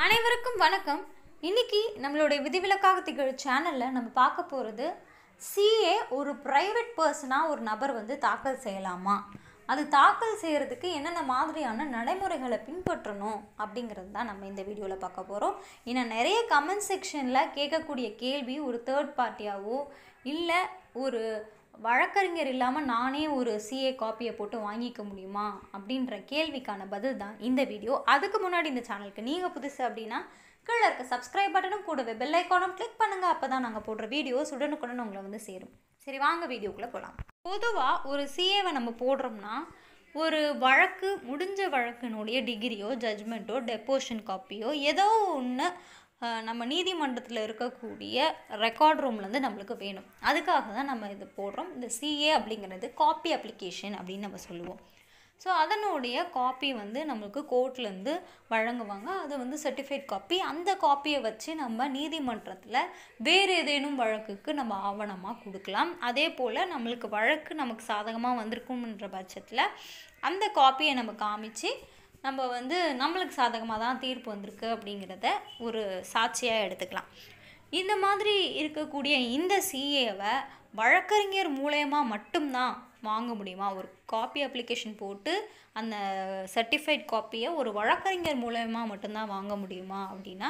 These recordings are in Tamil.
அனைவருக்கும் வணக்கம் இன்னைக்கு நம்மளுடைய விதிவிலக்காக திகழ் சேனலில் நம்ம பார்க்க போகிறது சிஏ ஒரு ப்ரைவேட் பர்சனாக ஒரு நபர் வந்து தாக்கல் செய்யலாமா அது தாக்கல் செய்கிறதுக்கு என்னென்ன மாதிரியான நடைமுறைகளை பின்பற்றணும் அப்படிங்கிறது தான் நம்ம இந்த வீடியோவில் பார்க்க போகிறோம் இன்னும் நிறைய கமெண்ட் செக்ஷனில் கேட்கக்கூடிய கேள்வி ஒரு தேர்ட் பார்ட்டியாவோ இல்லை ஒரு வழக்கறிஞர் இல்லாமல் நானே ஒரு சிஏ காப்பியை போட்டு வாங்கிக்க முடியுமா அப்படின்ற கேள்விக்கான பதில் தான் இந்த வீடியோ அதுக்கு முன்னாடி இந்த சேனலுக்கு நீங்கள் புதுசு அப்படின்னா கீழே இருக்க சப்ஸ்கிரைப் பட்டனும் கூடவே பெல் ஐக்கானும் கிளிக் பண்ணுங்கள் அப்போ தான் நாங்கள் போடுற வீடியோஸ் உடனுக்குடன் உங்களை வந்து சேரும் சரி வாங்க வீடியோக்குள்ளே போகலாம் பொதுவாக ஒரு சிஏவை நம்ம போடுறோம்னா ஒரு வழக்கு முடிஞ்ச வழக்கினுடைய டிகிரியோ ஜட்ஜ்மெண்ட்டோ டெப்போஷன் காப்பியோ ஏதோ ஒன்று நம்ம நீதிமன்றத்தில் இருக்கக்கூடிய ரெக்கார்ட் ரூம்லேருந்து நம்மளுக்கு வேணும் அதுக்காக தான் நம்ம இது போடுறோம் இந்த சிஏ அப்படிங்கிறது காப்பி அப்ளிகேஷன் அப்படின்னு நம்ம சொல்லுவோம் ஸோ அதனுடைய காப்பி வந்து நம்மளுக்கு கோர்ட்லேருந்து வழங்குவாங்க அது வந்து சர்டிஃபைட் காப்பி அந்த காப்பியை வச்சு நம்ம நீதிமன்றத்தில் வேறு ஏதேனும் வழக்குக்கு நம்ம ஆவணமாக கொடுக்கலாம் அதே போல் நம்மளுக்கு வழக்கு நமக்கு சாதகமாக வந்திருக்கும்ன்ற பட்சத்தில் அந்த காப்பியை நம்ம காமிச்சு நம்ம வந்து நம்மளுக்கு சாதகமாக தான் தீர்ப்பு வந்திருக்கு அப்படிங்கிறத ஒரு சாட்சியாக எடுத்துக்கலாம் இந்த மாதிரி இருக்கக்கூடிய இந்த சிஏவை வழக்கறிஞர் மூலயமா மட்டும்தான் வாங்க முடியுமா ஒரு காப்பி அப்ளிகேஷன் போட்டு அந்த சர்டிஃபைட் காப்பியை ஒரு வழக்கறிஞர் மூலயமா மட்டும்தான் வாங்க முடியுமா அப்படின்னா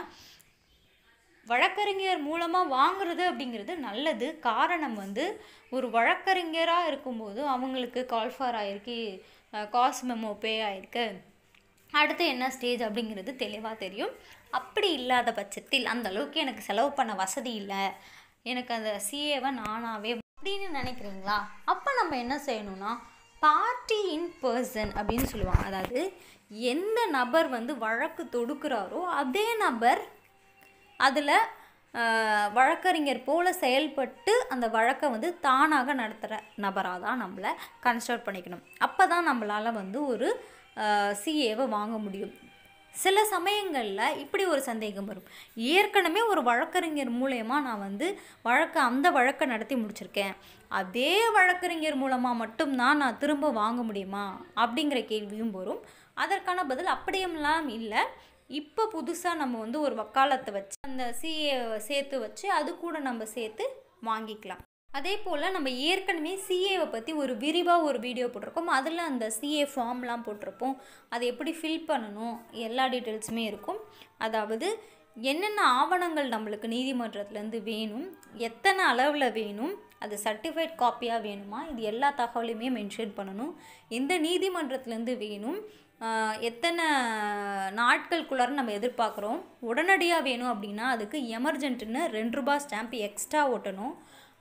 வழக்கறிஞர் மூலமாக வாங்குறது அப்படிங்கிறது நல்லது காரணம் வந்து ஒரு வழக்கறிஞராக இருக்கும்போது அவங்களுக்கு கால்ஃபார் ஆகிருக்கு காஸ் மெமோ பே ஆகிருக்கு அடுத்து என்ன ஸ்டேஜ் அப்படிங்கிறது தெளிவாக தெரியும் அப்படி இல்லாத பட்சத்தில் அந்த அளவுக்கு எனக்கு செலவு பண்ண வசதி இல்லை எனக்கு அந்த சிஏவை நானாகவே அப்படின்னு நினைக்கிறீங்களா அப்போ நம்ம என்ன செய்யணும்னா பார்ட்டி இன் பர்சன் அப்படின்னு சொல்லுவாங்க அதாவது எந்த நபர் வந்து வழக்கு தொடுக்கிறாரோ அதே நபர் அதில் வழக்கறிஞர் போல் செயல்பட்டு அந்த வழக்கை வந்து தானாக நடத்துகிற நபராக தான் நம்மளை கன்சிடர் பண்ணிக்கணும் அப்போ தான் நம்மளால் வந்து ஒரு சிஏவை வாங்க முடியும் சில சமயங்களில் இப்படி ஒரு சந்தேகம் வரும் ஏற்கனவே ஒரு வழக்கறிஞர் மூலயமா நான் வந்து வழக்கை அந்த வழக்கை நடத்தி முடிச்சிருக்கேன் அதே வழக்கறிஞர் மூலமாக மட்டும்தான் நான் திரும்ப வாங்க முடியுமா அப்படிங்கிற கேள்வியும் வரும் அதற்கான பதில் அப்படியெல்லாம் இல்லை இப்போ புதுசாக நம்ம வந்து ஒரு வக்காலத்தை வச்சு அந்த சிஏ சேர்த்து வச்சு அது கூட நம்ம சேர்த்து வாங்கிக்கலாம் அதே போல் நம்ம ஏற்கனவே சிஏவை பற்றி ஒரு விரிவாக ஒரு வீடியோ போட்டிருக்கோம் அதில் அந்த சிஏ ஃபார்ம்லாம் போட்டிருப்போம் அதை எப்படி ஃபில் பண்ணணும் எல்லா டீட்டெயில்ஸுமே இருக்கும் அதாவது என்னென்ன ஆவணங்கள் நம்மளுக்கு நீதிமன்றத்துலேருந்து வேணும் எத்தனை அளவில் வேணும் அது சர்டிஃபைட் காப்பியாக வேணுமா இது எல்லா தகவலையுமே மென்ஷன் பண்ணணும் எந்த நீதிமன்றத்துலேருந்து வேணும் எத்தனை நாட்களுக்குள்ளார நம்ம எதிர்பார்க்குறோம் உடனடியாக வேணும் அப்படின்னா அதுக்கு எமர்ஜென்ட்டுன்னு ரெண்டு ரூபா ஸ்டாம்ப் எக்ஸ்ட்ரா ஓட்டணும்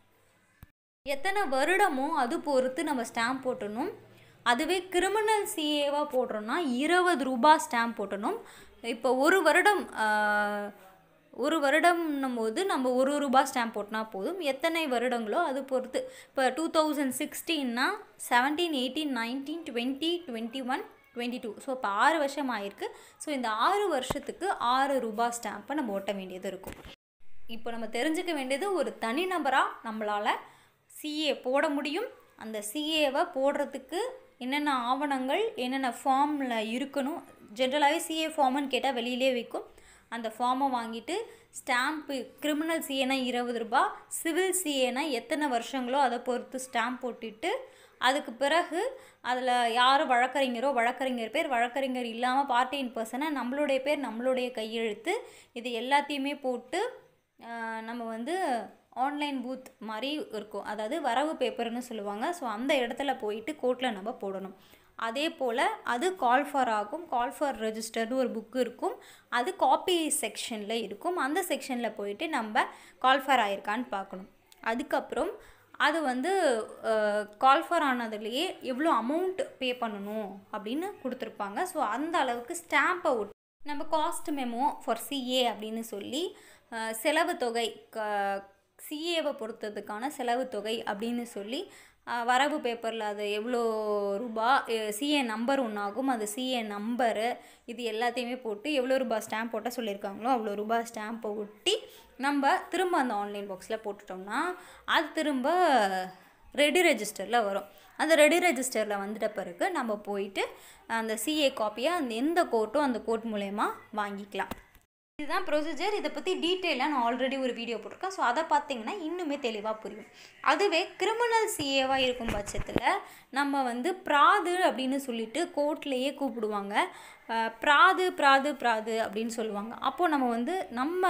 எத்தனை வருடமோ அது பொறுத்து நம்ம ஸ்டாம்ப் போட்டணும் அதுவே கிரிமினல் சிஏவாக போடுறோன்னா இருபது ரூபா ஸ்டாம்ப் போட்டணும் இப்போ ஒரு வருடம் ஒரு வருடம்னும் போது நம்ம ஒரு ரூபா ஸ்டாம்ப் போட்டினா போதும் எத்தனை வருடங்களோ அது பொறுத்து இப்போ டூ தௌசண்ட் சிக்ஸ்டீன்னா seventeen eighteen nineteen twenty twenty one twenty two so இப்போ ஆறு வருஷம் ஆயிருக்கு ஸோ இந்த ஆறு வருஷத்துக்கு ஆறு ரூபா ஸ்டாம்பை நம்ம ஓட்ட வேண்டியது இருக்கும் இப்போ நம்ம தெரிஞ்சுக்க வேண்டியது ஒரு தனிநபராக நம்மளால் சிஏ போட முடியும் அந்த சிஏவை போடுறதுக்கு என்னென்ன ஆவணங்கள் என்னென்ன ஃபார்மில் இருக்கணும் ஜென்ரலாகவே சிஏ ஃபார்முன்னு கேட்டால் வெளியிலே விற்கும் அந்த ஃபார்மை வாங்கிட்டு ஸ்டாம்ப்பு கிரிமினல் சிஏனா இருபது ரூபா சிவில் சிஏனா எத்தனை வருஷங்களோ அதை பொறுத்து ஸ்டாம்ப் போட்டுட்டு அதுக்கு பிறகு அதில் யார் வழக்கறிஞரோ வழக்கறிஞர் பேர் வழக்கறிஞர் இல்லாமல் பார்ட்டி இன் பர்சனை நம்மளுடைய பேர் நம்மளுடைய கையெழுத்து இது எல்லாத்தையுமே போட்டு நம்ம வந்து ஆன்லைன் பூத் மாதிரி இருக்கும் அதாவது வரவு பேப்பர்னு சொல்லுவாங்க ஸோ அந்த இடத்துல போயிட்டு கோர்ட்டில் நம்ம போடணும் அதே போல் அது கால் ஃபார் ஆகும் கால் ஃபார் ரெஜிஸ்டர்னு ஒரு புக்கு இருக்கும் அது காப்பி செக்ஷனில் இருக்கும் அந்த செக்ஷனில் போயிட்டு நம்ம கால் ஃபார் ஆயிருக்கான்னு பார்க்கணும் அதுக்கப்புறம் அது வந்து கால் ஃபார் ஆனதுலேயே எவ்வளோ அமௌண்ட் பே பண்ணணும் அப்படின்னு கொடுத்துருப்பாங்க ஸோ அந்த அளவுக்கு ஸ்டாம்பை ஒட்டி நம்ம காஸ்ட் மெமோ ஃபார் சிஏ அப்படின்னு சொல்லி செலவு தொகை க சிஏவை பொறுத்ததுக்கான செலவு தொகை அப்படின்னு சொல்லி வரவு பேப்பரில் அது எவ்வளோ ரூபா சிஏ நம்பர் ஒன்றாகும் அது சிஏ நம்பரு இது எல்லாத்தையுமே போட்டு எவ்வளோ ரூபா ஸ்டாம்ப் போட்டால் சொல்லியிருக்காங்களோ அவ்வளோ ரூபா ஸ்டாம்பை ஒட்டி நம்ம திரும்ப அந்த ஆன்லைன் பாக்ஸில் போட்டுட்டோம்னா அது திரும்ப ரெடி ரெஜிஸ்டரில் வரும் அந்த ரெடி ரெஜிஸ்டரில் வந்துட்ட பிறகு நம்ம போயிட்டு அந்த சிஏ காப்பியை அந்த எந்த கோர்ட்டோ அந்த கோர்ட் மூலயமா வாங்கிக்கலாம் இதுதான் ப்ரொசீஜர் இதை பற்றி டீட்டெயிலாக நான் ஆல்ரெடி ஒரு வீடியோ போட்டிருக்கேன் ஸோ அதை பார்த்தீங்கன்னா இன்னுமே தெளிவாக புரியும் அதுவே கிரிமினல் சிஏவாக இருக்கும் பட்சத்தில் நம்ம வந்து பிராது அப்படின்னு சொல்லிட்டு கோர்ட்லேயே கூப்பிடுவாங்க அஹ் பிராது பிராது பிராது அப்படின்னு சொல்லுவாங்க அப்போது நம்ம வந்து நம்ம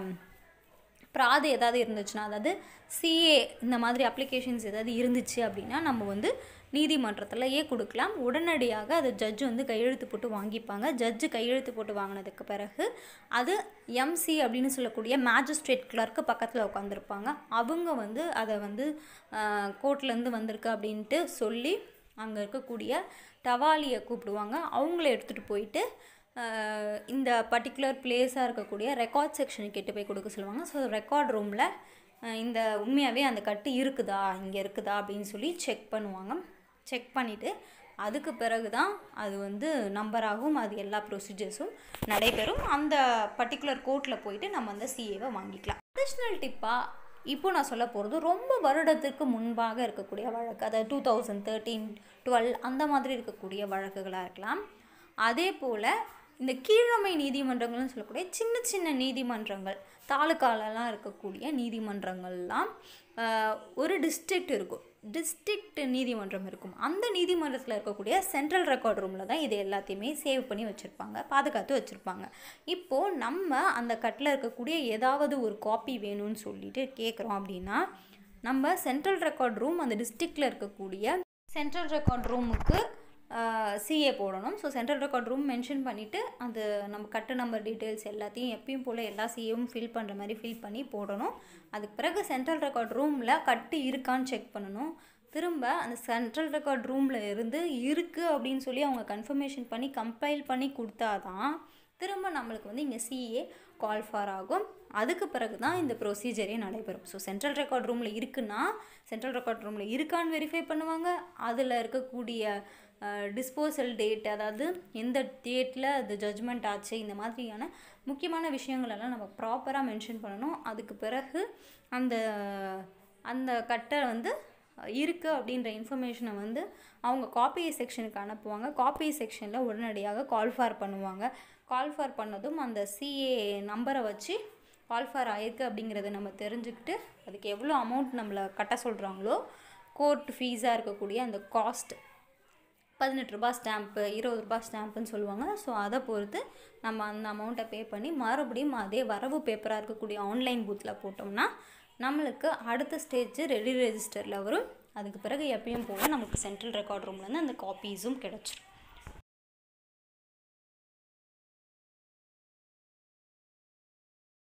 ப்ராது ஏதாவது இருந்துச்சுன்னா அதாவது சிஏ இந்த மாதிரி அப்ளிகேஷன்ஸ் ஏதாவது இருந்துச்சு அப்படின்னா நம்ம வந்து நீதிமன்றத்திலேயே கொடுக்கலாம் உடனடியாக அது ஜட்ஜு வந்து கையெழுத்து போட்டு வாங்கிப்பாங்க ஜட்ஜு கையெழுத்து போட்டு வாங்கினதுக்கு பிறகு அது எம்சி அப்படின்னு சொல்லக்கூடிய மேஜிஸ்ட்ரேட் கிளர்க்கு பக்கத்தில் உட்காந்துருப்பாங்க அவங்க வந்து அதை வந்து கோர்ட்லேருந்து வந்திருக்கு அப்படின்ட்டு சொல்லி அங்கே இருக்கக்கூடிய டவாலியை கூப்பிடுவாங்க அவங்கள எடுத்துகிட்டு போயிட்டு ஆஹ் இந்த பர்டிகுலர் பிளேஸாக இருக்கக்கூடிய ரெக்கார்ட் செக்ஷனுக்கு எட்டு போய் கொடுக்க சொல்லுவாங்க ஸோ ரெக்கார்ட் ரூமில் இந்த உண்மையாகவே அந்த கட்டு இருக்குதா இங்கே இருக்குதா அப்படின்னு சொல்லி செக் பண்ணுவாங்க செக் பண்ணிவிட்டு அதுக்கு பிறகு தான் அது வந்து நம்பராகும் அது எல்லா ப்ரொசீஜர்ஸும் நடைபெறும் அந்த பர்டிகுலர் கோர்ட்டில் போயிட்டு நம்ம அந்த சிஏவை வாங்கிக்கலாம் அடிஷ்னல் டிப்பாக இப்போ நான் சொல்ல போகிறது ரொம்ப வருடத்துக்கு முன்பாக இருக்கக்கூடிய வழக்கு அதாவது டூ தௌசண்ட் தேர்ட்டீன் டுவெல் அந்த மாதிரி இருக்கக்கூடிய வழக்குகளாக இருக்கலாம் அதே போல் இந்த கீழமை நீதிமன்றங்கள்னு சொல்லக்கூடிய சின்ன சின்ன நீதிமன்றங்கள் தாலுக்காலலாம் இருக்கக்கூடிய நீதிமன்றங்கள்லாம் ஆஹ், ஒரு டிஸ்ட்ரிக்ட் இருக்கும் டிஸ்ட்ரிக்ட் நீதிமன்றம் இருக்கும் அந்த நீதிமன்றத்தில் இருக்கக்கூடிய சென்ட்ரல் ரெக்கார்ட் ரூமில் தான் இது எல்லாத்தையுமே சேவ் பண்ணி வச்சுருப்பாங்க பாதுகாத்து வச்சுருப்பாங்க இப்போது நம்ம அந்த கட்டில் இருக்கக்கூடிய ஏதாவது ஒரு காப்பி வேணும்னு சொல்லிட்டு கேட்குறோம் அப்படின்னா நம்ம சென்ட்ரல் ரெக்கார்ட் ரூம் அந்த டிஸ்ட்ரிக்டில் இருக்கக்கூடிய சென்ட்ரல் ரெக்கார்ட் ரூமுக்கு சிஏ போடணும் so central record room mention பண்ணிவிட்டு அது நம்ம கட்டு நம்பர் டீட்டெயில்ஸ் எல்லாத்தையும் எப்பயும் போல் எல்லா சிஏவும் ஃபில் பண்ணுற மாதிரி ஃபில் பண்ணி போடணும் அதுக்கு பிறகு சென்ட்ரல் ரெக்கார்ட் ரூமில் கட்டு இருக்கான்னு செக் பண்ணணும் திரும்ப அந்த சென்ட்ரல் ரெக்கார்ட் ரூமில் இருந்து இருக்குது அப்படின்னு சொல்லி அவங்க கன்ஃபர்மேஷன் பண்ணி கம்பைல் பண்ணி கொடுத்தாதான் திரும்ப நம்மளுக்கு வந்து இங்கே சிஏ கால் ஃபார் ஆகும் அதுக்கு பிறகு தான் இந்த ப்ரொசீஜரே நடைபெறும் ஸோ சென்ட்ரல் ரெக்கார்ட் ரூமில் இருக்குன்னா சென்ட்ரல் ரெக்கார்ட் ரூமில் இருக்கான்னு வெரிஃபை பண்ணுவாங்க அதில் இருக்கக்கூடிய டிஸ்போசல் டேட் அதாவது எந்த டேட்டில் அது ஜட்ஜ்மெண்ட் ஆச்சு இந்த மாதிரியான முக்கியமான விஷயங்கள் எல்லாம் நம்ம ப்ராப்பராக மென்ஷன் பண்ணணும் அதுக்கு பிறகு அந்த அந்த கட்டை வந்து இருக்குது அப்படின்ற இன்ஃபர்மேஷனை வந்து அவங்க காப்பி செக்ஷனுக்கு அனுப்புவாங்க காப்பி செக்ஷனில் உடனடியாக கால் ஃபார் பண்ணுவாங்க கால் ஃபார் பண்ணதும் அந்த சிஏ நம்பரை வச்சு கால் ஃபார் ஆயிருக்கு அப்படிங்கிறத நம்ம தெரிஞ்சுக்கிட்டு அதுக்கு எவ்வளோ அமௌண்ட் நம்மளை கட்ட சொல்கிறாங்களோ கோர்ட் ஃபீஸாக இருக்கக்கூடிய அந்த காஸ்ட் பதினெட்டு ரூபாய் ஸ்டாம்ப்பு இருபது ரூபாய் ஸ்டாம்ப்புன்னு சொல்லுவாங்க ஸோ அதை பொறுத்து நம்ம அந்த அமௌண்ட்டை பே பண்ணி மறுபடியும் அதே வரவு பேப்பராக இருக்கக்கூடிய ஆன்லைன் பூத்தில் போட்டோம்னா நம்மளுக்கு அடுத்த ஸ்டேஜ் ரெடி ரெஜிஸ்டரில் வரும் அதுக்கு பிறகு எப்பயும் போல் நமக்கு சென்ட்ரல் ரெக்கார்ட் ரூம்லேருந்து அந்த காப்பீஸும் கிடச்சிரும்